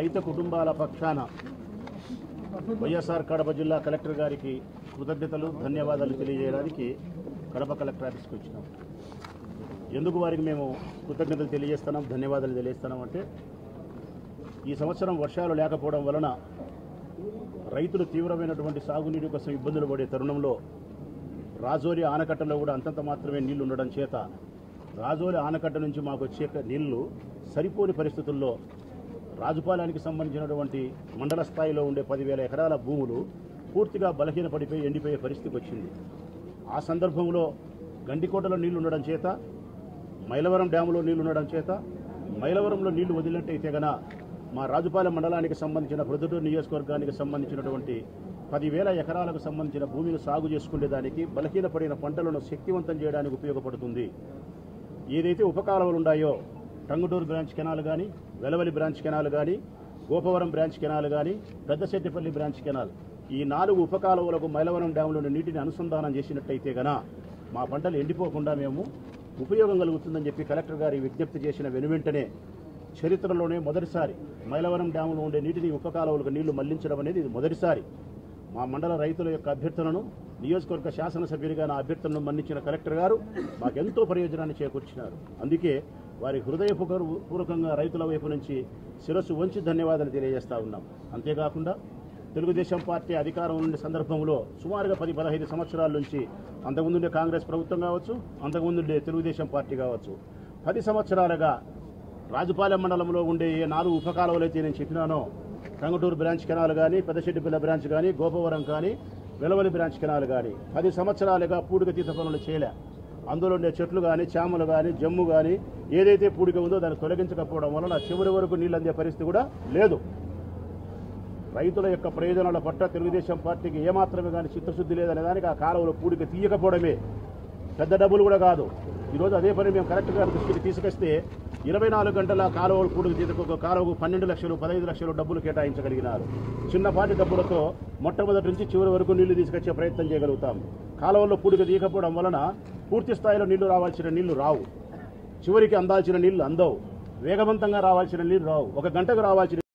రైతు కుటుంబాల పక్షాన వైఎస్ఆర్ కడప జిల్లా కలెక్టర్ గారికి కృతజ్ఞతలు ధన్యవాదాలు తెలియజేయడానికి కడప కలెక్టర్ ఆఫీస్కి వచ్చినాం ఎందుకు వారికి మేము కృతజ్ఞతలు తెలియజేస్తున్నాం ధన్యవాదాలు తెలియజేస్తున్నాం అంటే ఈ సంవత్సరం వర్షాలు లేకపోవడం వలన రైతులు తీవ్రమైనటువంటి సాగునీటి కోసం ఇబ్బందులు పడే తరుణంలో రాజోలి ఆనకట్టలో కూడా అంతంత మాత్రమే నీళ్లు ఉండడం చేత రాజోలి ఆనకట్ట నుంచి మాకు వచ్చే నీళ్లు సరిపోని పరిస్థితుల్లో రాజుపాలెనికి సంబంధించినటువంటి మండల స్థాయిలో ఉండే పదివేల ఎకరాల భూములు పూర్తిగా బలహీనపడిపోయి ఎండిపోయే పరిస్థితికి వచ్చింది ఆ సందర్భంలో గండికోటలో నీళ్లు ఉండడం చేత మైలవరం డ్యాములో నీళ్లు ఉండడం చేత మైలవరంలో నీళ్లు వదిలినట్టయితే గన మా రాజుపాలెం మండలానికి సంబంధించిన ప్రొద్దుటూరు నియోజకవర్గానికి సంబంధించినటువంటి పదివేల ఎకరాలకు సంబంధించిన భూమిని సాగు చేసుకునేదానికి బలహీనపడిన పంటలను శక్తివంతం చేయడానికి ఉపయోగపడుతుంది ఏదైతే ఉపకాలువలు ఉన్నాయో టంగుటూరు బ్రాంచ్ కెనాల్ కానీ వెలవలి బ్రాంచ్ కెనాల్ కానీ గోపవరం బ్రాంచ్ కెనాల్ కానీ పెద్దశెట్టిపల్లి బ్రాంచ్ కెనాల్ ఈ నాలుగు ఉపకాలువలకు మైలవరం డ్యాంలోని నీటిని అనుసంధానం చేసినట్టయితే గన మా పంటలు ఎండిపోకుండా మేము ఉపయోగం కలుగుతుందని చెప్పి కలెక్టర్ గారి విజ్ఞప్తి చేసిన వెనువెంటనే చరిత్రలోనే మొదటిసారి మైలవరం డ్యాంలో ఉండే నీటిని ఉపకాలువలకు నీళ్లు మళ్లించడం అనేది ఇది మొదటిసారి మా మండల రైతుల యొక్క అభ్యర్థనను నియోజకవర్గ శాసనసభ్యుడిగా నా అభ్యర్థనను మన్నించిన కలెక్టర్ గారు మాకెంతో ప్రయోజనాన్ని చేకూర్చినారు అందుకే వారి హృదయపూర్వకంగా రైతుల వైపు నుంచి శిరస్సు వంచి ధన్యవాదాలు తెలియజేస్తా ఉన్నాం అంతేకాకుండా తెలుగుదేశం పార్టీ అధికారం ఉండే సందర్భంలో సుమారుగా పది పదహైదు సంవత్సరాల నుంచి అంతకుముందుండే కాంగ్రెస్ ప్రభుత్వం కావచ్చు అంతకుముందుండే తెలుగుదేశం పార్టీ కావచ్చు పది సంవత్సరాలుగా రాజుపాలెం మండలంలో ఉండే ఏ నాలుగు ఉపకాలువలు అయితే నేను చెప్పినానో టంగుటూరు బ్రాంచ్ కెనాల్ కానీ పెద్దశెట్టిపల్లి బ్రాంచ్ కానీ గోపవరం కానీ వెలవలి బ్రాంచ్ కెనాల్ కానీ పది సంవత్సరాలుగా పూడిక తీత పనులు చేయలే అందులో ఉండే చెట్లు కానీ చామలు కానీ జమ్ము కానీ ఏదైతే పూడిక ఉందో దాన్ని తొలగించకపోవడం వలన చివరి వరకు నీళ్ళు అందే పరిస్థితి కూడా లేదు రైతుల యొక్క ప్రయోజనాల పట్ల తెలుగుదేశం పార్టీకి ఏమాత్రమే కానీ చిత్తశుద్ధి లేదనే దానికి ఆ కాలువలో పూడిక తీయకపోవడమే పెద్ద డబ్బులు కూడా కాదు ఈరోజు అదే పని మేము కలెక్టర్ గారి దృష్టికి తీసుకొస్తే ఇరవై నాలుగు గంటల కాలువలు పూడికి తీతకు ఒక కాలువకు పన్నెండు లక్షలు పదహైదు లక్షలు డబ్బులు కేటాయించగలిగినారు చిన్నపాటి డబ్బులతో మొట్టమొదటి నుంచి చివరి వరకు నీళ్లు తీసుకొచ్చే ప్రయత్నం చేయగలుగుతాం కాలువల్లో పూడిక తీయకపోవడం వలన పూర్తి స్థాయిలో నీళ్లు రావాల్సిన నీళ్లు రావు చివరికి అందాల్సిన నీళ్లు అందవు వేగవంతంగా రావాల్సిన నీళ్లు రావు ఒక గంటకు రావాల్సిన